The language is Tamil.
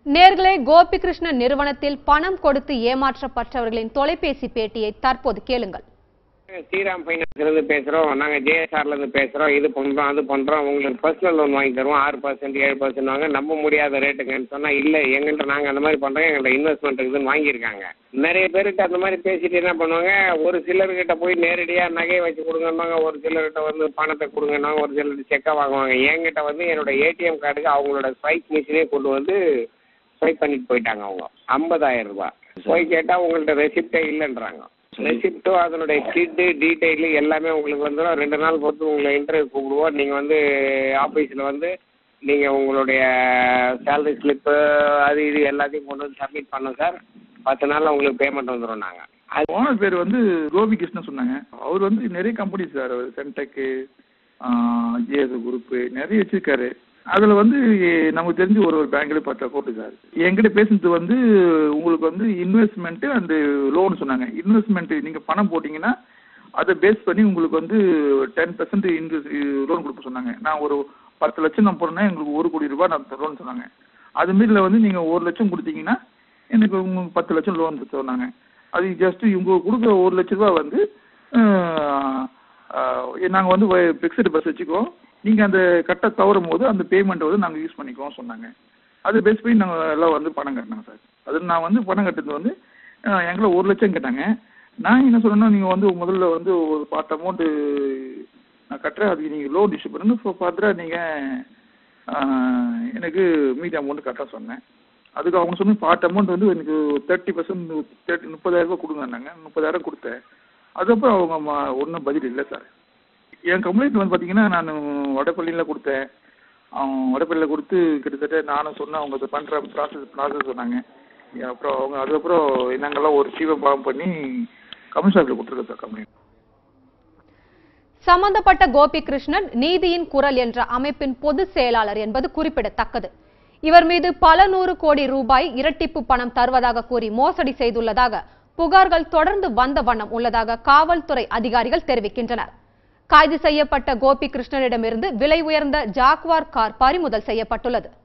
நேர்களே கோபிகிருஷ்ணன் நிறுவனத்தில் பணம் கொடுத்து ஏமாற்றப்பட்டவர்களின் தொலைபேசி பேட்டியை தற்போது கேளுங்கள் ஸ்ரீராம் ஃபைனான்ஸ்ல இருந்து பேசுறோம் நாங்க ஜேஎஸ்ஆர்ல இருந்து பேசுறோம் இது பண்றோம் அது பண்றோம் உங்களுக்கு பர்சனல் லோன் வாங்கி தருவோம் ஆறு பர்சன்ட் ஏழு பர்சன்ட் வாங்க நம்ப முடியாத ரேட்டுங்கன்னு சொன்னா இல்ல எங்கள்கிட்ட நாங்க அந்த மாதிரி பண்றோம் எங்கள்ட்ட இன்வெஸ்ட்மெண்ட் இருக்குதுன்னு வாங்கியிருக்காங்க நிறைய பேர்கிட்ட அந்த மாதிரி பேசிட்டு என்ன பண்ணுவாங்க ஒரு சிலர்கிட்ட போய் நேரடியா நகையை வச்சு கொடுங்கன்னுவாங்க ஒரு சிலர்கிட்ட வந்து பணத்தை கொடுங்கன்னுவாங்க ஒரு சிலர் செக்கை வாங்குவாங்க என்கிட்ட வந்து என்னோட ஏடிஎம் கார்டுக்கு அவங்களோட ஸ்வைப் மிஷினே கொண்டு வந்து ஸ்வைப் பண்ணிட்டு போயிட்டாங்க அவங்க ஐம்பதாயிரம் ரூபாய் போய் கேட்டா உங்கள்ட்ட ரெசிப்டே இல்லைன்றாங்க ரெசிப்ட்டோ அதனுடைய ஸ்லிட்டு டீட்டெயிலு எல்லாமே உங்களுக்கு வந்துடும் ரெண்டு நாள் பொறுத்து உங்களை இன்டர்வியூ கூப்பிடுவோம் நீங்கள் வந்து ஆஃபீஸில் வந்து நீங்கள் உங்களுடைய சேலரி ஸ்லிப்பு அது இது எல்லாத்தையும் கொண்டு வந்து சப்மிட் பண்ணோம் சார் பத்து நாளில் உங்களுக்கு பேமெண்ட் வந்துடும் நாங்கள் அது ஓனர் பேர் வந்து கோபி கிருஷ்ணன் சொன்னாங்க அவர் வந்து நிறைய கம்பெனி சார் அவர் சென்டெக்கு ஜிஎஸ் குரூப்பு நிறைய வச்சிருக்காரு அதில் வந்து நமக்கு தெரிஞ்சு ஒரு ஒரு பேங்க்ல பத்து அக்கௌண்ட் சார் என்கிட்ட பேசுனது வந்து உங்களுக்கு வந்து இன்வெஸ்ட்மெண்ட்டு அண்டு லோன் சொன்னாங்க இன்வெஸ்ட்மெண்ட் நீங்கள் பணம் போட்டிங்கன்னா அதை பேஸ் பண்ணி உங்களுக்கு வந்து டென் பர்சன்ட் இன்ட்ரெஸ்ட் லோன் கொடுக்க சொன்னாங்க நான் ஒரு பத்து லட்சம் நான் போடுறேன்னா எங்களுக்கு ஒரு கோடி ரூபாய் நான் லோன் சொன்னாங்க அது மாரில வந்து நீங்கள் ஒரு லட்சம் கொடுத்தீங்கன்னா எனக்கு உங்களுக்கு பத்து லட்சம் லோன் சொன்னாங்க அது ஜஸ்ட் இவங்க கொடுக்குற ஒரு லட்ச ரூபா வந்து நாங்கள் வந்து ஃபிக்ஸ்டு பஸ் வச்சுக்குவோம் நீங்கள் அந்த கட்ட தவறும் போது அந்த பேமெண்ட்டை வந்து நாங்கள் யூஸ் பண்ணிக்குவோம் சொன்னாங்க அது பேஸ் பண்ணி நாங்கள் எல்லாம் வந்து பணம் கட்டினாங்க சார் அது நான் வந்து பணம் கட்டுறது வந்து அஹ், எங்களை ஒரு லட்சம் கேட்டாங்க நான் என்ன சொன்னேன்னா நீங்கள் வந்து முதல்ல வந்து ஒரு பார்ட் அமௌண்ட்டு நான் கட்டுறேன் அதுக்கு நீங்கள் லோன் இஷ்யூ பண்ணுங்க இப்போ ஃபர்தராக நீங்கள் எனக்கு மீதி அமௌண்ட் கட்ட சொன்னேன் அதுக்கு அவங்க சொன்ன பார்ட் அமௌண்ட் வந்து எனக்கு தேர்ட்டி பர்சன்ட் தேர்ட்டி முப்பதாயிரம் ரூபாய் கொடுங்கன்னாங்க முப்பதாயிரம் கொடுத்தேன் அதுக்கப்புறம் அவங்க ஒன்றும் பதில் இல்லை சார் என் கம்ப்ளைண்ட் வந்து பார்த்தீங்கன்னா நான் வடப்பள்ளியில் கொடுத்தேன் அவங்க வடப்பள்ளியில் கொடுத்து கிட்டத்தட்ட நானும் சொன்னேன் அவங்க பண்ணுற ப்ராசஸ் ப்ராசஸ் சொன்னாங்க அப்புறம் அவங்க அதுக்கப்புறம் நாங்கள்லாம் ஒரு சீவம் பாவம் பண்ணி கமிஷனரில் கொடுத்துருக்கோம் சார் கம்ப்ளைண்ட் சம்பந்தப்பட்ட கோபிகிருஷ்ணன் நீதியின் குரல் என்ற அமைப்பின் பொதுச் செயலாளர் என்பது குறிப்பிடத்தக்கது இவர் மீது பல நூறு கோடி ரூபாய் இரட்டிப்பு பணம் தருவதாக கூறி மோசடி செய்துள்ளதாக புகார்கள் தொடர்ந்து வந்த வண்ணம் உள்ளதாக காவல்துறை அதிகாரிகள் தெரிவிக்கின்றனர் கைது செய்யப்பட்ட கோபிகிருஷ்ணனிடமிருந்து விலை உயர்ந்த ஜாக்வார் கார் பறிமுதல் செய்யப்பட்டுள்ளது